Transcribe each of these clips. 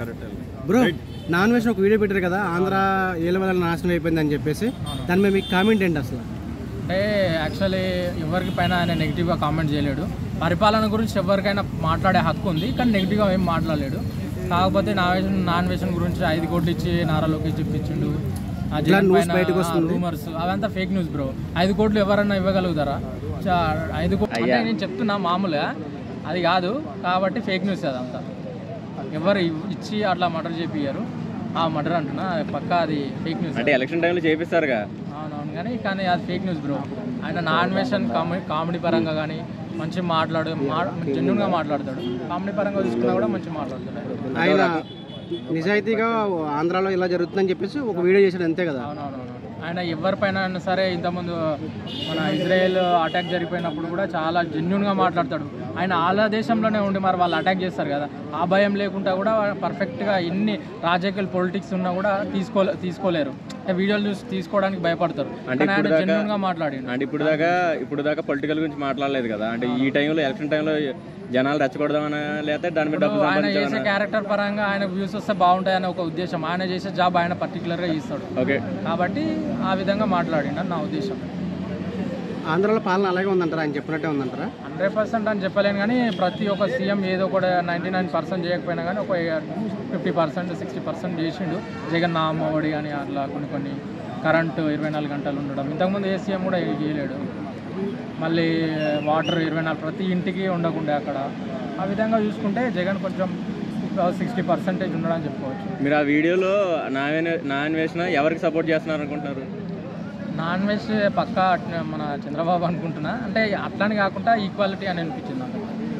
Correct bro non veg ఒక video పెట్టారు కదా ఆంధ్ర ఏళ్ళ వల్ల నాశనం అయిపోయింది అని చెప్పేసి దాని మీద మీకు కామెంట్ ఏంటి అసలు అంటే యాక్చువల్లీ ఎవరికి పైన ఆయన నెగిటివ్గా కామెంట్ చేయలేడు పరిపాలన గురించి ఎవరికైనా మాట్లాడే హక్కు ఉంది కానీ నెగిటివ్గా ఏం మాట్లాడలేడు కాకపోతే నా వేషన్ నాన్ వేషన్ గురించి ఐదు కోట్లు ఇచ్చి నారా లోకేష్ చెప్పించిండు ఆ ఇట్లా జగన్ news పైన బయటకు వస్తుంది. రూమర్స్ అవంతా ఫేక్ న్యూస్ బ్రో ఐదు కోట్లు ఎవరన్నా ఇవ్వగలుగుతారా చా- ఐదు కోట్లు అంటే నేను చెప్తున్నా మామూలుగా అది కాదు కాబట్టి ఫేక్ న్యూస్ అదంతా ఎవరు ఇవ్- ఇచ్చి అట్లా మర్డర్ చేపియ్యారు ఆ మర్డర్ అంటున్నా పక్కా అది ఫేక్ న్యూస్ అంటే ఎలక్షన్ టైంలో చేపిస్తారుగా అవునవును కానీ కానీ అది ఫేక్ న్యూస్ బ్రో ఆయన నాన్ వేషన్ కామెడీ కామెడీ పరంగా కానీ మంచి మాట్లాడు మా జెన్యున్గా మాట్లాడతాడు కామెడీ పరంగా తీసుకున్నా కూడా మంచి మాట్లాడతాడు ఆయన నిజాయితీగా ఆంధ్రాలో ఇలా జరుగుతుందని చెప్పేసి ఒక వీడియో చేశాడు అంతే కదా అవునవునవును ఆయన ఎవరిపైన అయినా సరే ఇంతకుముందు మన ఇజ్రాయెల్ అటాక్ జరిగిపోయినప్పుడు కూడా చాలా జెన్యున్గా మాట్లాడతాడు ఆయన వాళ్ళ దేశంలోనే ఉండి మరి వాళ్ళు అటాక్ చేస్తారు కదా ఆ భయం లేకుండా కూడా పర్ఫెక్ట్గా ఎన్ని రాజకీయ పొలిటిక్స్ ఉన్నా కూడా తీసుకోలే తీసుకోలేరు అంటే వీడియోలు చూసి తీసుకోవడానికి భయపడతారు అంటే కానీ ఆయన ఇప్పుడు దాకా- జెన్యున్గా మాట్లాడిండు అంటే ఇప్పుడు దాకా ఇప్పుడు దాకా పొలిటికల్ గురించి మాట్లాడలేదు కదా అంటే ఈ టైంలో ఎలక్షన్ టైంలో జనాలు రెచ్చగొడదామనా లేకపోతే దాని మీద డబ్బులు ఆయన చేసే సంపాదించామనా క్యారెక్టర్ పరంగా ఆయన వ్యూస్ వస్తే బాగుంటాయని ఒక ఉద్దేశం ఆయన చేసే జాబ్ ఆయన పర్టికులర్గా ఇస్తాడు ఓకే కాబట్టి ఆ విధంగా మాట్లాడిండు నా ఉద్దేశం ఆంధ్రాలో పాలన అలాగే ఉందంటారా ఆయన చెప్పినట్టే ఉందంటారా హండ్రెడ్ పర్సెంట్ అని చెప్పలేను కానీ ప్రతి ఒక్క సీఎం ఏదో కూడా నైంటీ నైన్ పర్సెంట్ చేయకపోయినా కానీ ఒక ఫిఫ్టీ పర్సెంట్ సిక్స్టీ పర్సెంట్ చేసిండు జగన్ నామోడి కానీ అట్లా కొన్ని కొన్ని కరెంటు ఇరవై నాలుగు గంటలు ఉండడం ఇంతకుముందు ఏ సీఎం కూడా చేయలేడు మళ్ళీ వాటర్ ఇరవై నాలుగు ప్రతి ఇంటికి ఉండకుండే అక్కడ ఆ విధంగా చూసుకుంటే జగన్ కొంచెం సిక్స్టీ పర్సెంటేజ్ ఉండడం చెప్పుకోవచ్చు మీరు ఆ వీడియోలో నాన్ నాన్ వేసిన ఎవరికి సపోర్ట్ చేస్తున్నారు అనుకుంటున్నారు నాన్ వెజ్ పక్కా అట్నే మన చంద్రబాబు అనుకుంటున్నా అంటే అట్లానే కాకుండా ఈక్వాలిటీ అని అనిపించింది నాకు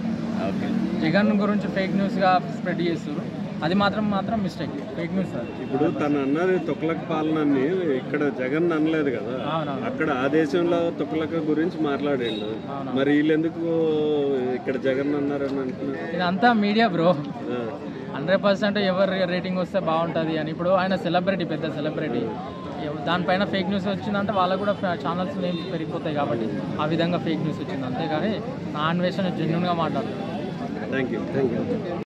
ఓకే జగన్ గురించి ఫేక్ న్యూస్గా స్ప్రెడ్ చేస్తారు అది మాత్రం మాత్రం మిస్టేక్ ఫేక్ న్యూస్ అది ఇప్పుడు తను అన్నది తుక్లక్ పాలనని ఇక్కడ జగన్ అనలేదు కదా అవునవును అక్కడ ఆ దేశంలో తుక్లక్ గురించి మాట్లాడిండు అవును. మరి వీళ్ళెందుకు ఇక్కడ జగన్ అన్నారని అంటున్నారు ఇదంతా మీడియా బ్రో ఆ. హండ్రెడ్ పర్సెంట్ ఎవరు రేటింగ్ వస్తే బాగుంటుంది అని ఇప్పుడు ఆయన సెలబ్రిటీ పెద్ద సెలబ్రిటీ దానిపైన ఫేక్ న్యూస్ వచ్చిందంటే వాళ్ళకు కూడా ఛానల్స్ నేమ్ పెరిగిపోతాయి కాబట్టి ఆ విధంగా ఫేక్ న్యూస్ వచ్చింది అంతేగాని నాన్ వేషన్ జెన్యున్గా మాట్లాడుతుంది థ్యాంక్ యూ థ్యాంక్ యూ